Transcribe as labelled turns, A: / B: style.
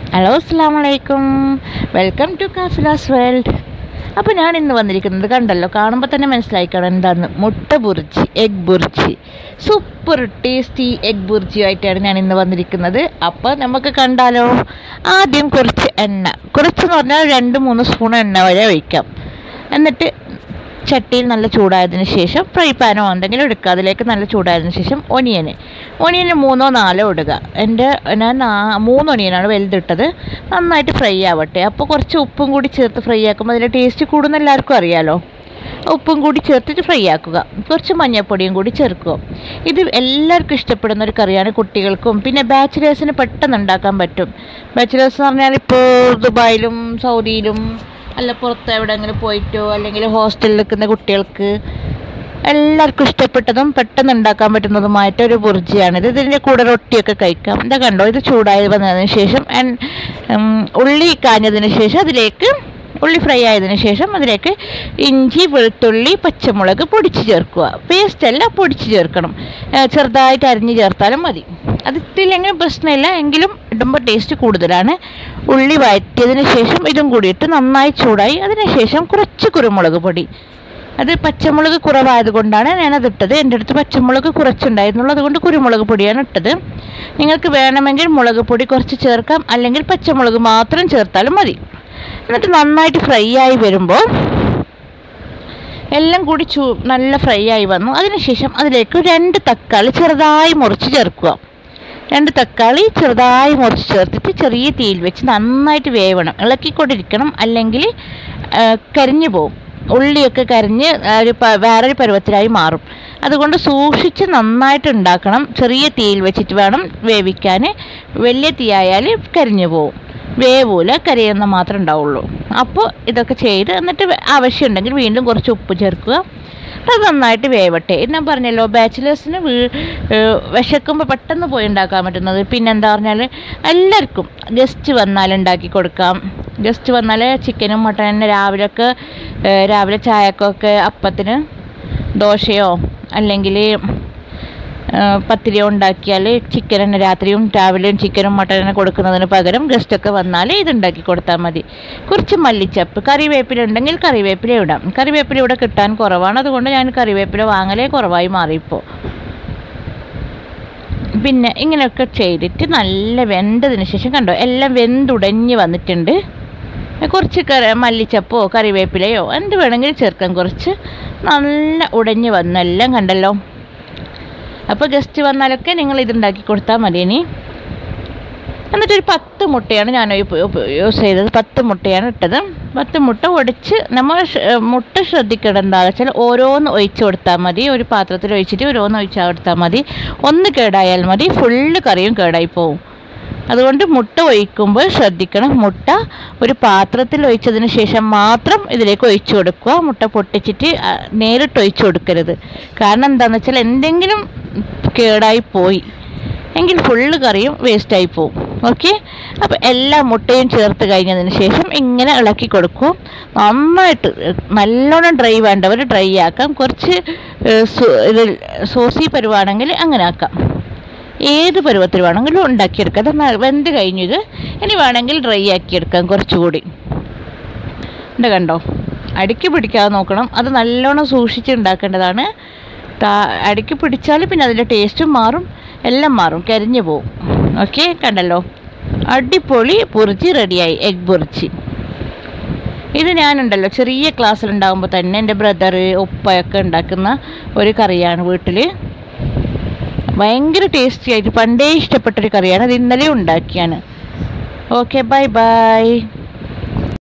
A: hello അസ്സാം വലൈക്കും welcome to കാഫിലാസ് world അപ്പോൾ ഞാൻ ഇന്ന് വന്നിരിക്കുന്നത് കണ്ടല്ലോ കാണുമ്പോൾ തന്നെ മനസ്സിലായിക്കണം എന്താന്ന് മുട്ട bhurji egg bhurji super tasty egg bhurji ആയിട്ടാണ് ഞാൻ ഇന്ന് വന്നിരിക്കുന്നത് അപ്പോൾ നമുക്ക് കണ്ടാലോ ആദ്യം കുറച്ച് എണ്ണ കുറച്ചെന്ന് പറഞ്ഞാൽ രണ്ട് മൂന്ന് സ്പൂൺ എണ്ണ വരെ ഒഴിക്കാം എന്നിട്ട് ചട്ടിയിൽ നല്ല ചൂടായതിനു ശേഷം ഫ്രൈ പാനോ എന്തെങ്കിലും എടുക്കുക അതിലേക്ക് നല്ല ചൂടായതിനു ശേഷം ഒനിയന് ഒനിയന് മൂന്നോ നാലോ ഇടുക എൻ്റെ ഞാൻ നാ- മൂന്ന് ഒനിയനാണ് വലുതിട്ടത് നന്നായിട്ട് ഫ്രൈ ആവട്ടെ അപ്പോൾ കുറച്ച് ഉപ്പും കൂടി ചേർത്ത് ഫ്രൈ ആക്കുമ്പോൾ അതിൻ്റെ ടേസ്റ്റ് കൂടുന്ന എല്ലാവർക്കും അറിയാലോ ഉപ്പും കൂടി ചേർത്തിട്ട് ഫ്രൈ ആക്കുക കുറച്ച് മഞ്ഞൾപ്പൊടിയും കൂടി ചേർക്കുക ഇത് എല്ലാവർക്കും ഇഷ്ടപ്പെടുന്ന ഒരു കറിയാണ് കുട്ടികൾക്കും പിന്നെ ബാച്ചിലേഴ്സിന് പെട്ടെന്ന് ഉണ്ടാക്കാൻ പറ്റും ബാച്ചിലേഴ്സ് എന്ന് പറഞ്ഞാൽ ഇപ്പോൾ ദുബായിലും സൗദിയിലും അല്ല പുറത്ത് എവിടെയെങ്കിലും പോയിട്ടോ അല്ലെങ്കിൽ ഹോസ്റ്റലിൽ നിൽക്കുന്ന കുട്ടികൾക്ക് എല്ലാവർക്കും ഇഷ്ടപ്പെട്ടതും പെട്ടെന്ന് ഉണ്ടാക്കാൻ പറ്റുന്നതുമായിട്ട് ഒരു ബുർജിയാണിത് ഇതിൻ്റെ കൂടെ റൊട്ടിയൊക്കെ കഴിക്കാം ഇതാ കണ്ടോ ഇത് ചൂടായി വന്നതിന് ശേഷം and, ഉം, ഉള്ളി കാഞ്ഞതിന് ശേഷം അതിലേക്ക് ഉള്ളി ഫ്രൈ ആയതിനു ശേഷം അതിലേക്ക് ഇഞ്ചി വെളുത്തുള്ളി പച്ചമുളക് പൊടിച്ച് ചേർക്കുക പേസ്റ്റ് അല്ല പൊടിച്ച് ചേർക്കണം ഏ, ചെറുതായിട്ട് അരിഞ്ഞ് ചേർത്താലും മതി അത് ഇട്ടില്ലെങ്കിലും പ്രശ്നമില്ല എങ്കിലും ഇടുമ്പോൾ ടേസ്റ്റ് കൂടുതലാണ് ഉള്ളി വഴറ്റിയതിന് ശേഷം ഇതും കൂടിയിട്ട് നന്നായി ചൂടായി അതിന് ശേഷം കുറച്ച് കുരുമുളക് പൊടി അത് പച്ചമുളക് കുറവായത് കൊണ്ടാണ് ഞാനത് ഇട്ടത് എൻ്റെ അടുത്ത് പച്ചമുളക് കുറച്ചുണ്ടായിരുന്നുള്ളൂ അതുകൊണ്ട് കുരുമുളക് പൊടിയാണ് ഇട്ടത് നിങ്ങൾക്ക് വേണമെങ്കിൽ മുളക് പൊടി കുറച്ച് ചേർക്കാം അല്ലെങ്കിൽ പച്ചമുളക് മാത്രം ചേർത്താലും മതി എന്നിട്ട് നന്നായിട്ട് ഫ്രൈ ആയി വരുമ്പോൾ എല്ലാം കൂടി ചൂ നല്ല ഫ്രൈ ആയി വന്നു അതിനുശേഷം അതിലേക്ക് രണ്ട് തക്കാളി ചെറുതായി മുറിച്ച് ചേർക്കുക രണ്ട് തക്കാളി ചെറുതായി മുറിച്ച് ചേർത്തിട്ട് ചെറിയ തീയിൽ വെച്ച് നന്നായിട്ട് വേവണം ഇളക്കിക്കൊണ്ടിരിക്കണം അല്ലെങ്കിൽ ആ, കരിഞ്ഞു പോകും ഉള്ളിയൊക്കെ കരിഞ്ഞ് ആ, ഒരു പ- വേറൊരു പരുവത്തിലായി മാറും അതുകൊണ്ട് സൂക്ഷിച്ച് നന്നായിട്ട് ഉണ്ടാക്കണം ചെറിയ തീയിൽ വെച്ചിട്ട് വേണം വേവിക്കാൻ വലിയ തീയായാൽ കരിഞ്ഞു പോകും വേവൂല കരിയുന്ന മാത്രമേ ഉണ്ടാവുള്ളൂ അപ്പോൾ ഇതൊക്കെ ചെയ്ത് എന്നിട്ട് വേ- ആവശ്യമുണ്ടെങ്കിൽ വീണ്ടും കുറച്ച് ഉപ്പ് ചേർക്കുക അത് നന്നായിട്ട് വേവട്ടെ ഇത് ഞാൻ പറഞ്ഞല്ലോ ബാച്ചിലേഴ്സിന് വീ ഏഹ് വിശക്കുമ്പോൾ പെട്ടെന്ന് പോയി ഉണ്ടാക്കാൻ പറ്റുന്നത് പിന്നെ എന്താ പറഞ്ഞാൽ എല്ലാവർക്കും ഗസ്റ്റ് വന്നാൽ ഉണ്ടാക്കി കൊടുക്കാം ഗസ്റ്റ് വന്നാൽ ചിക്കനും മട്ടനും രാവിലെയൊക്കെ ഏഹ് രാവിലെ ചായക്കൊക്കെ അപ്പത്തിന് ദോശയോ അല്ലെങ്കിൽ പത്തിരിയോ ഉണ്ടാക്കിയാൽ ചിക്കൻ തന്നെ രാത്രിയും രാവിലെയും ചിക്കനും മട്ടനും കൊടുക്കുന്നതിന് പകരം ഗസ്റ്റൊക്കെ വന്നാൽ ഇതുണ്ടാക്കി കൊടുത്താൽ മതി കുറച്ച് മല്ലിച്ചപ്പ് കറിവേപ്പില ഉണ്ടെങ്കിൽ കറിവേപ്പില ഇടാം കറിവേപ്പില ഇവിടെ കിട്ടാൻ കുറവാണ് അതുകൊണ്ട് ഞാൻ കറിവേപ്പില വാങ്ങലേ കുറവായി മാറിയിപ്പോൾ പിന്നെ ഇങ്ങനെയൊക്കെ ചെയ്തിട്ട് നല്ല വെന്തതിന് ശേഷം കണ്ടോ എല്ലാം വെന്തുടഞ്ഞ് വന്നിട്ടുണ്ട് കുറച്ച് കറി മല്ലിച്ചപ്പോ കറിവേപ്പിലയോ എന്ത് വേണമെങ്കിലും ചേർക്കാം കുറച്ച് നല്ല ഉടഞ്ഞ് വന്നെല്ലാം കണ്ടല്ലോ അപ്പോൾ ഗസ്റ്റ് വന്നാലൊക്കെ നിങ്ങൾ ഇതുണ്ടാക്കി കൊടുത്താൽ മതി ഇനി എന്നിട്ടൊരു പത്ത് മുട്ടയാണ് ഞാൻ ഉപ- ഉപ- യൂസ് ചെയ്തത് പത്ത് മുട്ടയാണ് ഇട്ടത് പത്ത് മുട്ട ഒടിച്ച് നമ്മൾ ഷ- മുട്ട ശ്രദ്ധിക്കേണ്ടത് എന്താണെന്ന് വെച്ചാൽ ഓരോന്ന് ഒഴിച്ച് കൊടുത്താൽ മതി ഒരു പാത്രത്തിൽ ഒഴിച്ചിട്ട് ഓരോന്ന് ഒഴിച്ചാൽ കൊടുത്താൽ മതി ഒന്ന് കേടായാൽ മതി ഫുള്ള് കറിയും കേടായി പോവും അതുകൊണ്ട് മുട്ട ഒഴിക്കുമ്പോൾ ശ്രദ്ധിക്കണം മുട്ട ഒരു പാത്രത്തിൽ ഒഴിച്ചതിന് ശേഷം മാത്രം ഇതിലേക്ക് ഒഴിച്ചു കൊടുക്കുക മുട്ട പൊട്ടിച്ചിട്ട് ആ, നേരിട്ട് ഒഴിച്ചു കൊടുക്കരുത് കാരണം എന്താണെന്ന് വെച്ചാൽ എന്തെങ്കിലും കേടായി പോയി എങ്കിൽ ഫുള്ള് കറിയും വേസ്റ്റായി പോകും ഓക്കെ അപ്പോൾ എല്ലാ മുട്ടയും ചേർത്ത് കഴിഞ്ഞതിന് ശേഷം ഇങ്ങനെ ഇളക്കി കൊടുക്കും നന്നായിട്ട് നല്ലോണം ഡ്രൈ വേണ്ടവർ ഡ്രൈ ആക്കാം കുറച്ച് ഏഹ്, സോ- ഇത് സോസി പരുവാണെങ്കിൽ അങ്ങനെ ആക്കാം ഏത് പരുവത്തിൽ വേണമെങ്കിലും ഉണ്ടാക്കിയെടുക്കാം അത് ന- വെന്ത് കഴിഞ്ഞു ഇത് ഇനി വേണമെങ്കിൽ ഡ്രൈ ആക്കിയെടുക്കാം കുറച്ചുകൂടി ഇത് കണ്ടോ അടിക്ക് പിടിക്കാതെ നോക്കണം അത് നല്ലോണം സൂക്ഷിച്ച് ഉണ്ടാക്കേണ്ടതാണ് താ അടിക്ക് പിടിച്ചാൽ പിന്നെ അതിൻ്റെ ടേസ്റ്റും മാറും എല്ലാം മാറും കരിഞ്ഞു പോവും ഓക്കെ കണ്ടല്ലോ അടിപൊളി പൊറിച്ച് റെഡിയായി എഗ് പൊറിച്ച് ഇത് ഞാനുണ്ടല്ലോ ചെറിയ ക്ലാസ്സിലുണ്ടാകുമ്പോൾ തന്നെ എൻ്റെ ബ്രദർ ഉപ്പയൊക്കെ ഉണ്ടാക്കുന്ന ഒരു കറിയാണ് വീട്ടിൽ ഭയങ്കര ടേസ്റ്റി ആയിട്ട് പണ്ടേ ഇഷ്ടപ്പെട്ടൊരു കറിയാണ് അത് ഇന്നലെ ഉണ്ടാക്കിയാണ് ഓക്കെ ബൈ ബൈ